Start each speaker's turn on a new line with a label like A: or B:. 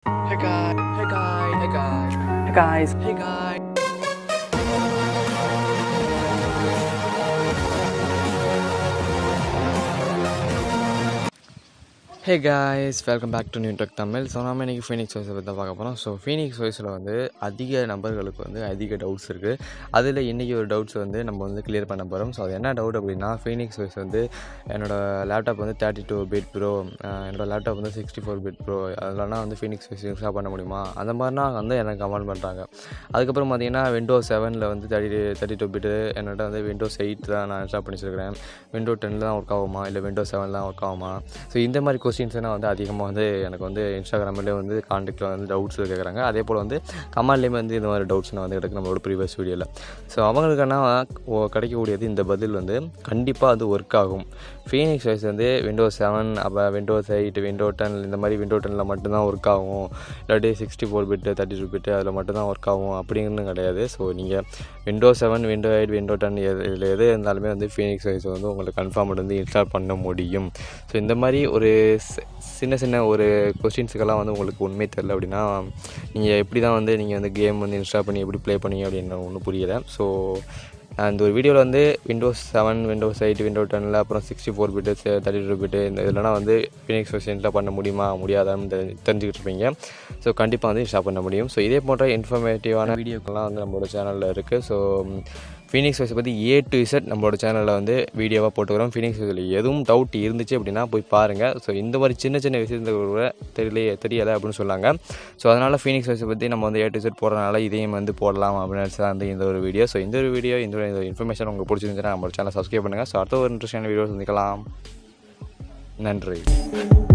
A: Hey guys, hey guys, hey guys,
B: Hey guys,
A: hey guys. Hey guys welcome back to New Tech Tamil so நாம இன்றைக்கி Phoenix வாய்ஸை பற்றி தான் பார்க்க போகிறோம் ஸோ ஃபீனிக்ஸ் வாய்ஸில் வந்து அதிக நபர்களுக்கு வந்து அதிக டவுட்ஸ் இருக்குது அதில் இன்றைக்கி ஒரு டவுட்ஸ் வந்து நம்ம வந்து கிளியர் பண்ண போகிறோம் ஸோ அது என்ன டவுட் அப்படின்னா ஃபீனிக்ஸ் வாய்ஸ் வந்து என்னோடய லேப்டாப் வந்து தேர்ட்டி டூ பிட் ப்ரோ என்னோடய லேப்டாப் வந்து சிக்ஸ்டி ஃபோர் பிட் ப்ரோ அதெல்லாம் வந்து ஃபீனிக்ஸ் வாய்ஸ் இன்ஸ்டால் பண்ண முடியுமா அந்த மாதிரினா வந்து எனக்கு கமெண்ட் பண்ணுறாங்க அதுக்கப்புறம் பார்த்தீங்கன்னா விண்டோஸ் செவனில் வந்து தேர்ட்டி தேர்ட்டி டூ பிட்டு என்னோட வந்து விண்டோஸ் எயிட் தான் நான் இன்ஸ்டால் பண்ணி வச்சிருக்கிறேன் விண்டோ டென்னில் தான் ஒர்க் ஆகுமா இல்லை விண்டோஸ் செவனில் தான் ஒர்க் ஆகுமா ஸோ இந்த மாதிரி கொஸ்டின்ஸ்லாம் வந்து அதிகமாக வந்து எனக்கு வந்து இன்ஸ்டாகிராமில் வந்து காண்டாக்டில் வந்து டவுட்ஸ் கேட்குறாங்க அதே போல் வந்து கமெண்ட்லேயுமே வந்து இந்த மாதிரி டவுட்ஸ் வந்து கிடக்கு நம்மளோட ப்ரீவியஸ் வீடியோவில் ஸோ அவங்களுக்கான ஓ- கிடைக்கக்கூடியது இந்த பதில் வந்து கண்டிப்பாக அது ஒர்க் ஆகும் ஃபீனிக்ஸ் வைஸ் வந்து விண்டோஸ் செவன் அப்போ விண்டோஸ் எயிட் விண்டோ டென் இந்த மாதிரி விண்டோ டெனில் மட்டும்தான் ஒர்க் ஆகும் இல்லாட்டி sixty four bit thirty two bit அதில் மட்டும்தான் ஒர்க் ஆகும் அப்படிங்கிறது கிடையாது ஸோ நீங்கள் window seven window eight window ten எது இதில் எது இருந்தாலுமே வந்து ஃபீனிக்ஸ் வைஸ் வந்து உங்களுக்கு கன்ஃபார்ம் வந்து இன்ஸ்டால் பண்ண முடியும் ஸோ இந்த மாதிரி ஒரு சி- சின்ன சின்ன ஒரு கொஸ்டின்ஸுக்கெல்லாம் வந்து உங்களுக்கு உண்மை தெரில அப்படின்னா நீங்கள் எப்படி தான் வந்து நீங்கள் வந்து கேம் வந்து இன்ஸ்டால் பண்ணி எப்படி ப்ளே பண்ணீங்க அப்படின்னு ஒன்றும் புரியலை ஸோ அந்த ஒரு வீடியோவில் வந்து Windows seven Windows eight window டெனில் அப்புறம் sixty four bit thirty two bit இந்த இதெல்லாம் வந்து ஃபினிக்ஸ் வெர்ஷனில் பண்ண முடியுமா முடியாதான்னு தெ- தெரிஞ்சுக்கிட்டு இருப்பீங்க ஸோ கண்டிப்பாக வந்து இன்ஸ்டால் பண்ண முடியும் ஸோ இதே போன்ற இன்ஃபர்மேட்டிவான வீடியோக்கெல்லாம் வந்து நம்மளோட சேனலில் இருக்குது ஸோ ஃபீனிக்ஸ் வைஸை பற்றி ஏ டு இசட் நம்மளோட சேனலில் வந்து வீடியோவாக போட்டுக்கிறோம் ஃபீனிக்ஸ் வைஸில் எதுவும் டவுட் இருந்துச்சு அப்படின்னா போய் பாருங்கள் ஸோ இந்த மாதிரி சின்ன சின்ன விஷயத்தில் கூட தெரியலையே தெரியலை அப்படின்னு சொன்னாங்க ஸோ அதனால் ஃபீனிக்ஸ் வைஸை பற்றி நம்ம வந்து ஏ டு இசட் போடுறதுனால இதையும் வந்து போடலாம் அப்படின்னு நினச்சி தான் வந்து இந்த ஒரு வீடியோ ஸோ இந்த ஒரு வீடியோ இந்த ஒரு இன்ஃபர்மேஷன் உங்களுக்கு பிடிச்சிருந்துச்சுன்னா நம்மளோட சேனல் சப்ஸ்கிரைப் பண்ணுங்கள் ஸோ அடுத்த ஒரு இன்ட்ரெஸ்டான வீடியோ சந்திக்கலாம் நன்றி